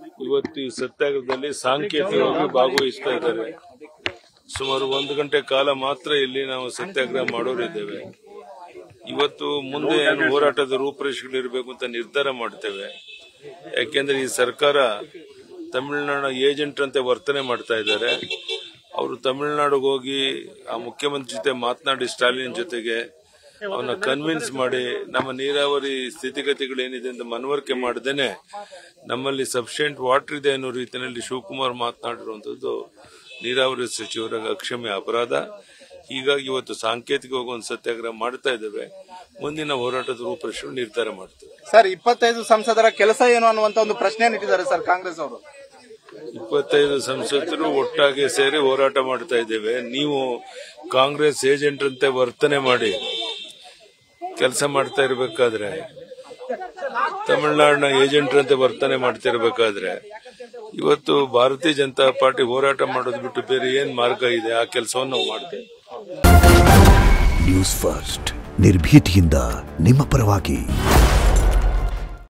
ಇವತ್ತು ಈ ಸತ್ಯಾಗ್ರಹದಲ್ಲಿ ಸಾಂಕೇತಿಕವಾಗಿ ಭಾಗವಹಿಸ್ತಾ ಇದ್ದಾರೆ ಸುಮಾರು ಒಂದು ಗಂಟೆ ಕಾಲ ಮಾತ್ರ ಇಲ್ಲಿ ನಾವು ಸತ್ಯಾಗ್ರಹ ಮಾಡೋರಿದ್ದೇವೆ ಇವತ್ತು ಮುಂದೆ ಏನು ಹೋರಾಟದ ರೂಪುರೇಷೆಗಳಿರಬೇಕು ಅಂತ ನಿರ್ಧಾರ ಮಾಡ್ತೇವೆ ಯಾಕೆಂದ್ರೆ ಈ ಸರ್ಕಾರ ತಮಿಳುನಾಡು ಏಜೆಂಟ್ ಅಂತೆ ವರ್ತನೆ ಮಾಡ್ತಾ ಇದ್ದಾರೆ ಅವರು ತಮಿಳುನಾಡಿಗೆ ಹೋಗಿ ಆ ಮುಖ್ಯಮಂತ್ರಿ ಜೊತೆ ಮಾತನಾಡಿ ಸ್ಟಾಲಿನ್ ಜೊತೆಗೆ ಅವನ್ನ ಕನ್ವಿನ್ಸ್ ಮಾಡಿ ನಮ್ಮ ನೀರಾವರಿ ಸ್ಥಿತಿಗತಿಗಳೇನಿದೆ ಅಂತ ಮನವರಿಕೆ ಮಾಡದೇನೆ ನಮ್ಮಲ್ಲಿ ಸಫಿಶಿಯಂಟ್ ವಾಟರ್ ಇದೆ ಅನ್ನೋ ರೀತಿಯಲ್ಲಿ ಶಿವಕುಮಾರ್ ಮಾತನಾಡಿರುವಂತದ್ದು ನೀರಾವರಿ ಸಚಿವರ ಅಕ್ಷಮ್ಯ ಅಪರಾಧ ಹೀಗಾಗಿ ಇವತ್ತು ಸಾಂಕೇತಿಕವಾಗಿ ಒಂದು ಸತ್ಯಾಗ್ರಹ ಮಾಡ್ತಾ ಇದ್ದೇವೆ ಮುಂದಿನ ಹೋರಾಟದ ರೂಪರೇಷೆ ನಿರ್ಧಾರ ಮಾಡ್ತೇವೆ ಸರ್ ಇಪ್ಪತ್ತೈದು ಸಂಸದರ ಕೆಲಸ ಏನು ಅನ್ನುವಂತ ಒಂದು ಪ್ರಶ್ನೆ ಇಟ್ಟಿದ್ದಾರೆ ಸರ್ ಕಾಂಗ್ರೆಸ್ ಅವರು ಇಪ್ಪತ್ತೈದು ಸಂಸದರು ಒಟ್ಟಾಗಿ ಸೇರಿ ಹೋರಾಟ ಮಾಡ್ತಾ ಇದ್ದೇವೆ ನೀವು ಕಾಂಗ್ರೆಸ್ ಏಜೆಂಟ್ ಅಂತೆ ವರ್ತನೆ ಮಾಡಿ ಕೆಲಸ ಮಾಡ್ತಾ ಇರಬೇಕಾದ್ರೆ ತಮಿಳುನಾಡಿನ ಏಜೆಂಟ್ ಅಂತೆ ವರ್ತನೆ ಮಾಡ್ತಾ ಇರಬೇಕಾದ್ರೆ ಇವತ್ತು ಭಾರತೀಯ ಜನತಾ ಪಾರ್ಟಿ ಹೋರಾಟ ಮಾಡೋದು ಬಿಟ್ಟು ಬೇರೆ ಏನ್ ಮಾರ್ಗ ಇದೆ ಆ ಕೆಲಸವನ್ನು ನಾವು ಮಾಡ್ತೇವೆ ನ್ಯೂಸ್ ಫಸ್ಟ್ ನಿರ್ಭೀತಿಯಿಂದ ನಿಮ್ಮ ಪರವಾಗಿ